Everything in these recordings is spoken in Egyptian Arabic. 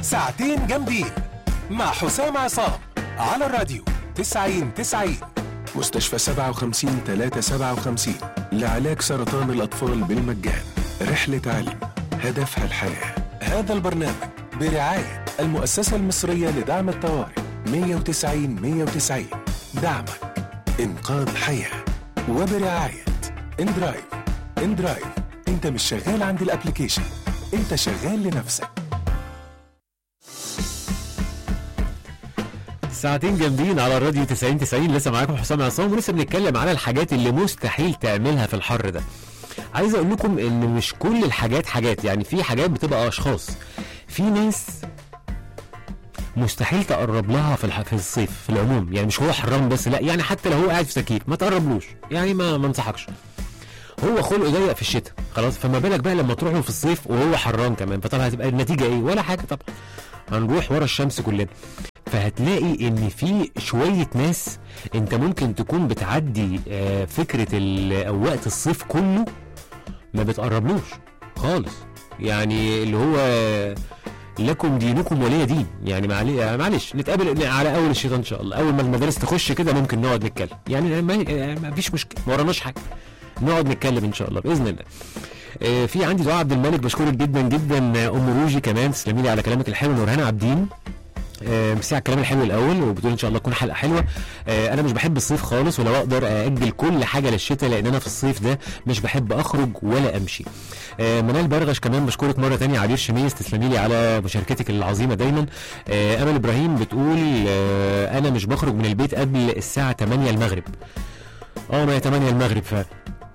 ساعتين جامدين مع حسام عصام على الراديو 90 90 مستشفى 57 357 لعلاج سرطان الأطفال بالمجان رحلة علم هدفها الحياة هذا البرنامج برعاية المؤسسة المصرية لدعم الطوارئ 190 190 دعمك إنقاذ حياة وبرعاية اندرايف اندرايف انت مش شغال عند الابليكيشن انت شغال لنفسك ساعتين جامدين على الراديو 90 90 لسه معاكم حسام عصام ولسه بنتكلم على الحاجات اللي مستحيل تعملها في الحر ده عايز اقول لكم ان مش كل الحاجات حاجات يعني في حاجات بتبقى اشخاص في ناس مستحيل تقرب لها في الح... في الصيف في العموم يعني مش هو حرام بس لا يعني حتى لو هو قاعد في تكييف ما تقربلوش يعني ما ما انصحكش هو خلقه ضيق في الشتاء خلاص فما بالك بقى لما تروح له في الصيف وهو حران كمان فطب هتبقى النتيجه ايه ولا حاجه طبعا هنروح ورا الشمس كلنا فهتلاقي ان في شويه ناس انت ممكن تكون بتعدي آه، فكره ال- او وقت الصيف كله ما بتقربلوش خالص يعني اللي هو لكم دينكم ولي دين يعني معلي- معلش نتقابل على اول الشتاء ان شاء الله اول ما المدارس تخش كده ممكن نقعد نتكلم يعني ما, ما فيش مشكله ما وراناش حاجه نقعد نتكلم ان شاء الله باذن الله آه، في عندي دعاء عبد الملك بشكرك جدا جدا آه، ام روجي كمان تسلمي لي على كلامك الحلو نورهان عابدين آه، ميرسي على الكلام الحلو الاول وبتقول ان شاء الله تكون حلقه حلوه آه، انا مش بحب الصيف خالص ولو اقدر ااجل كل حاجه للشتاء لان انا في الصيف ده مش بحب اخرج ولا امشي آه، منال برغش كمان بشكرك مره تانية عبير شميس تسلمي لي على مشاركتك العظيمه دايما آه، امل ابراهيم بتقول آه، انا مش بخرج من البيت قبل الساعه 8 المغرب اه ما هي 8 المغرب فعلا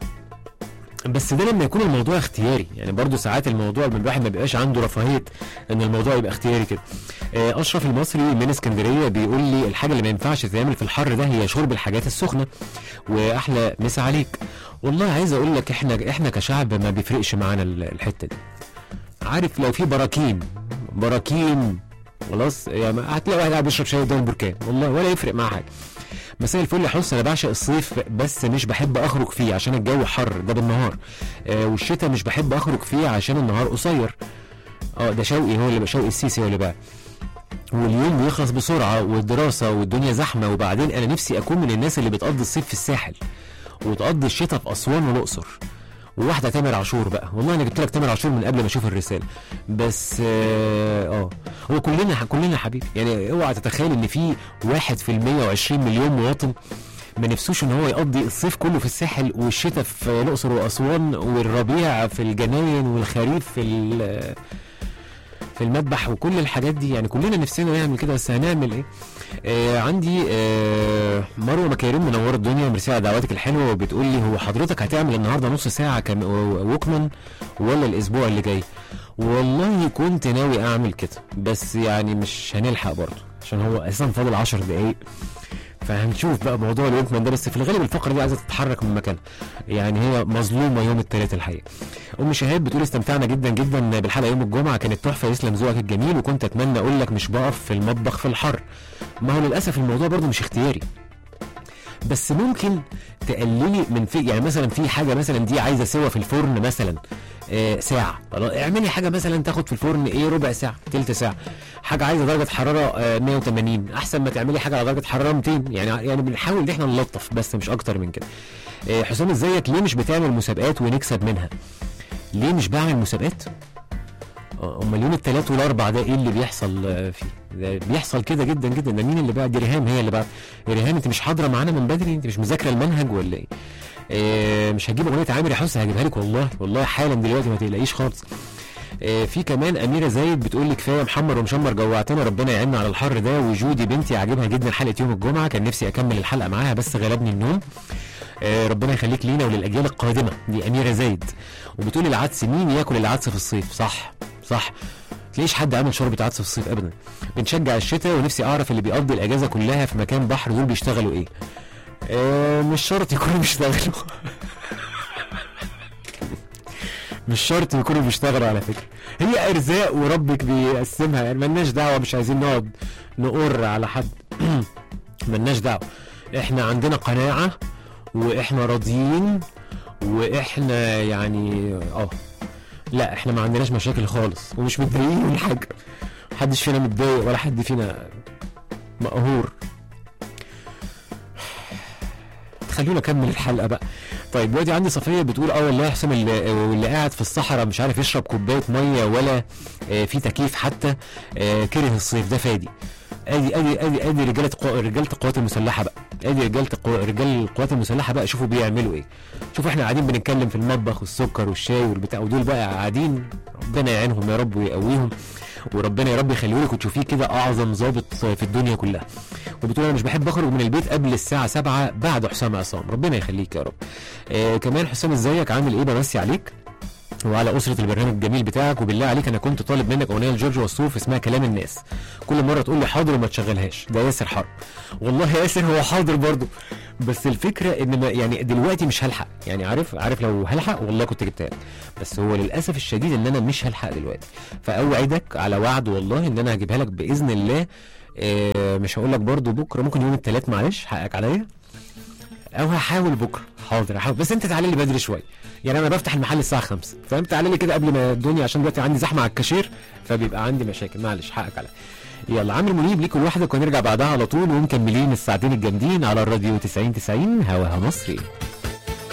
بس ده لما يكون الموضوع اختياري يعني برضو ساعات الموضوع من الواحد ما بيبقاش عنده رفاهيه ان الموضوع يبقى اختياري كده آه، اشرف المصري من اسكندريه بيقول لي الحاجه اللي ما ينفعش تتعمل في الحر ده هي شرب الحاجات السخنه واحلى مسا عليك والله عايز اقول لك احنا احنا كشعب ما بيفرقش معانا ال- الحته دي عارف لو في براكين براكين خلاص يعني هتلاقي واحد قاعد بيشرب شاي قدام البركان والله ولا يفرق معاه حاجه مساء الفل يا حسن انا بعشق الصيف بس مش بحب اخرج فيه عشان الجو حر ده بالنهار آه والشتاء مش بحب اخرج فيه عشان النهار قصير اه ده شوقي هو اللي شوقي السيسي هو اللي بقى واليوم بيخلص بسرعه والدراسه والدنيا زحمه وبعدين انا نفسي اكون من الناس اللي بتقضي الصيف في الساحل وتقضي الشتاء في اسوان والاقصر وواحده تامر عاشور بقى والله انا جبت لك تامر عاشور من قبل ما اشوف الرساله بس اه آه. هو كلنا كلنا حبيبي يعني اوعى تتخيل ان في واحد في المية وعشرين مليون مواطن ما نفسوش ان هو يقضي الصيف كله في الساحل والشتاء في الاقصر واسوان والربيع في الجناين والخريف في ال- في المذبح وكل الحاجات دي يعني كلنا نفسنا نعمل كده بس هنعمل ايه آه عندي آه مروه مكارم منوره الدنيا ميرسي على دعواتك الحلوه وبتقول لي هو حضرتك هتعمل النهارده نص ساعه كان ووكمان ولا الاسبوع اللي جاي والله كنت ناوي اعمل كده بس يعني مش هنلحق برضه عشان هو اساسا فاضل 10 دقايق فهنشوف بقى موضوع الوكمان ده بس في الغالب الفقره دي عايزه تتحرك من مكانها يعني هي مظلومه يوم الثلاث الحقيقه ام شهاب بتقول استمتعنا جدا جدا بالحلقه يوم الجمعه كانت تحفه يسلم ذوقك الجميل وكنت اتمنى اقول لك مش بقف في المطبخ في الحر ما هو للاسف الموضوع برضو مش اختياري بس ممكن تقللي من في يعني مثلا في حاجه مثلا دي عايزه سوا في الفرن مثلا آه ساعه خلاص، اعملي حاجه مثلا تاخد في الفرن ايه ربع ساعه تلت ساعه حاجه عايزه درجه حراره آه 180 احسن ما تعملي حاجه على درجه حراره 200 يعني يعني بنحاول ان احنا نلطف بس مش اكتر من كده آه حسام ازيك ليه مش بتعمل مسابقات ونكسب منها ليه مش بعمل مسابقات آه، امال يوم الثلاث والاربع ده ايه اللي بيحصل آه، فيه ده بيحصل كده جدا جدا ده مين اللي بعد دي ريهام هي اللي بعد يا ريهام انت مش حاضره معانا من بدري انت مش مذاكره المنهج ولا ايه آه، مش هجيب اغنيه عامر يا حسن هجيبها لك والله والله حالا دلوقتي ما تقلقيش خالص آه، في كمان اميره زايد بتقول لي كفايه محمر ومشمر جوعتنا ربنا يعيننا على الحر ده وجودي بنتي عاجبها جدا حلقه يوم الجمعه كان نفسي اكمل الحلقه معاها بس غلبني النوم آه، ربنا يخليك لينا وللاجيال القادمه دي اميره زايد وبتقول العدس مين ياكل العدس في الصيف صح صح تلاقيش حد عامل شوربه عدس في الصيف ابدا بنشجع الشتاء ونفسي اعرف اللي بيقضي الاجازه كلها في مكان بحر دول بيشتغلوا ايه آه مش شرط يكونوا بيشتغلوا مش شرط يكونوا بيشتغلوا على فكره هي ارزاق وربك بيقسمها يعني ملناش دعوه مش عايزين نقعد نقر على حد ملناش دعوه احنا عندنا قناعه واحنا راضيين واحنا يعني اه لا احنا ما عندناش مشاكل خالص ومش متضايقين من حاجه محدش فينا متضايق ولا حد فينا مقهور خلونا اكمل الحلقه بقى طيب دلوقتي عندي صفيه بتقول اه والله يا حسام اللي, واللي قاعد في الصحراء مش عارف يشرب كوبايه ميه ولا آه في تكييف حتى آه كره الصيف ده فادي ادي ادي ادي ادي رجاله قو... رجاله القوات المسلحه بقى ادي رجاله قو... رجال القوات المسلحه بقى شوفوا بيعملوا ايه شوفوا احنا قاعدين بنتكلم في المطبخ والسكر والشاي والبتاع ودول بقى قاعدين ربنا يعينهم يا رب ويقويهم وربنا يا رب يخليه لك وتشوفيه كده اعظم ظابط في الدنيا كلها وبتقول انا مش بحب اخرج من البيت قبل الساعه 7 بعد حسام عصام ربنا يخليك يا رب آه كمان حسام ازيك عامل ايه بمسي عليك وعلى أسرة البرنامج الجميل بتاعك وبالله عليك أنا كنت طالب منك أغنية لجورج وسوف اسمها كلام الناس كل مرة تقول لي حاضر وما تشغلهاش ده ياسر حرب والله ياسر هو حاضر برضو بس الفكرة إن ما يعني دلوقتي مش هلحق يعني عارف عارف لو هلحق والله كنت جبتها لك بس هو للأسف الشديد إن أنا مش هلحق دلوقتي فأوعدك على وعد والله إن أنا هجيبها لك بإذن الله آه مش هقول لك برضو بكرة ممكن يوم الثلاث معلش حقك عليا او هحاول بكره حاضر هحاول بس انت تعالى لي بدري شويه يعني انا بفتح المحل الساعه 5 فاهم تعالى لي كده قبل ما الدنيا عشان دلوقتي عندي زحمه على الكاشير فبيبقى عندي مشاكل معلش حقك عليا يلا عامل منيب ليك لوحدك ونرجع بعدها على طول ومكملين الساعتين الجامدين على الراديو 90 90 هواها مصري